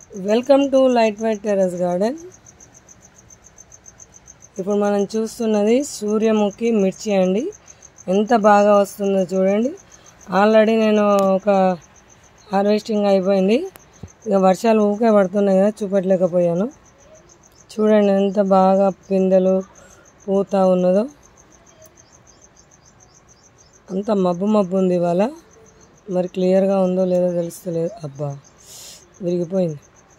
welcome to light white terrace garden ఇప్పుడు మనం చూస్తున్నది సూర్యముఖి మిర్చి అండి ఎంత బాగా వస్తుందో చూడండి ఆల్రెడీ నేను ఒక హార్వెస్టింగ్ అయిపోయింది ఇక వర్షాలు ఊకే పడుతున్నాయి కదా చూపెట్టలేకపోయాను చూడండి ఎంత బాగా పిందెలు పూత ఉన్నదో అంత మబ్బు మబ్బు ఉంది ఇవాళ మరి క్లియర్గా ఉందో లేదో తెలుస్తలేదు అబ్బా విరిగిపోయింది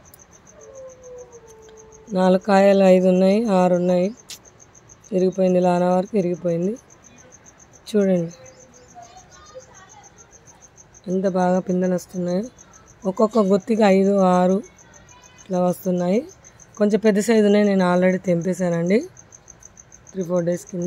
నాలుగు కాయలు ఐదు ఉన్నాయి ఆరు ఉన్నాయి విరిగిపోయింది లానా వరకు విరిగిపోయింది చూడండి ఎంత బాగా పిందెలు వస్తున్నాయో ఒక్కొక్క గుత్తికి ఐదు ఆరు ఇట్లా వస్తున్నాయి కొంచెం పెద్ద సైజు ఉన్నాయి నేను ఆల్రెడీ తెంపేశానండి త్రీ ఫోర్ డేస్ కింద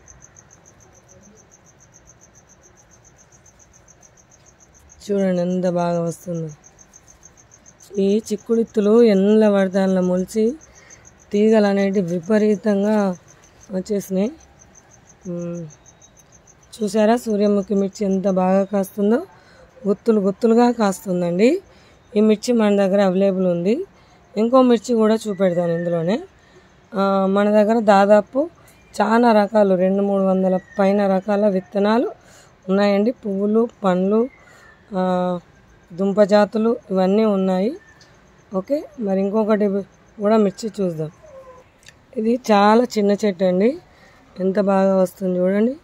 చూడండి ఎంత బాగా వస్తుందో ఈ చిక్కుడిత్తులు ఎండ్ల పడతాల మొలిచి తీగలు అనేటివి విపరీతంగా వచ్చేసినాయి ఉమ్, చూసారా సూర్యముఖి మిర్చి ఎంత బాగా కాస్తుందో గుత్తులు గుత్తులుగా కాస్తుందండి ఈ మిర్చి మన దగ్గర అవైలబుల్ ఉంది ఇంకో మిర్చి కూడా చూపెడతాను ఇందులోనే ఆ, మన దగ్గర దాదాపు చాలా రకాలు రెండు మూడు వందల పైన రకాల విత్తనాలు ఉన్నాయండి పువ్వులు పండ్లు ఆ, దుంప జాతులు ఇవన్నీ ఉన్నాయి ఓకే మరి ఇంకొకటి కూడా మిర్చి చూద్దాం ఇది చాలా చిన్న చెట్టు అండి ఎంత బాగా వస్తుంది చూడండి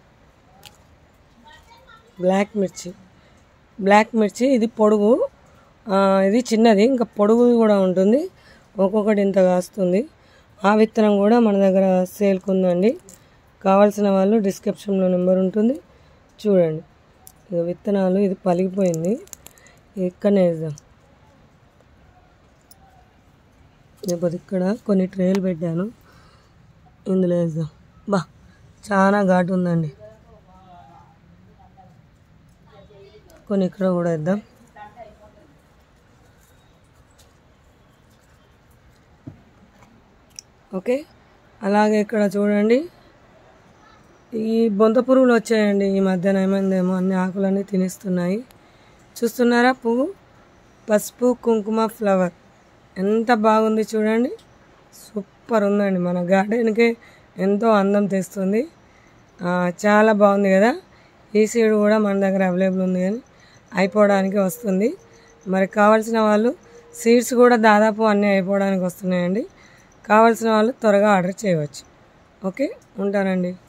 బ్లాక్ మిర్చి బ్లాక్ మిర్చి ఇది పొడుగు ఆ, ఇది చిన్నది ఇంకా పొడుగు కూడా ఉంటుంది ఒక్కొక్కటి ఇంత కాస్తుంది ఆ విత్తనం కూడా మన దగ్గర సేల్కి ఉందండి కావాల్సిన వాళ్ళు డిస్క్రిప్షన్లో నెంబర్ ఉంటుంది చూడండి ఇక విత్తనాలు ఇది పలిగిపోయింది ఇక్కడనే వేద్దాం లేకపోతే ఇక్కడ కొన్ని ట్రేలు పెట్టాను ఇందులో వేద్దాం బా చాలా ఘాటు ఉందండి కొన్ని ఇక్కడ కూడా వేద్దాం ఓకే అలాగే ఇక్కడ చూడండి ఈ బొంత పురుగులు వచ్చాయండి ఈ మధ్యన ఏమైందేమో అన్ని ఆకులన్నీ తినేస్తున్నాయి చూస్తున్నారా పువ్వు పసుపు కుంకుమ ఫ్లవర్ ఎంత బాగుంది చూడండి సూపర్ ఉందండి మన గార్డెన్కే ఎంతో అందం తెస్తుంది ఆ, చాలా బాగుంది కదా ఈ సీడ్ కూడా మన దగ్గర అవైలబుల్ ఉంది కానీ అయిపోవడానికి వస్తుంది మరి కావాల్సిన వాళ్ళు సీడ్స్ కూడా దాదాపు అన్నీ అయిపోవడానికి వస్తున్నాయండి కావాల్సిన వాళ్ళు త్వరగా ఆర్డర్ చేయవచ్చు ఓకే ఉంటానండి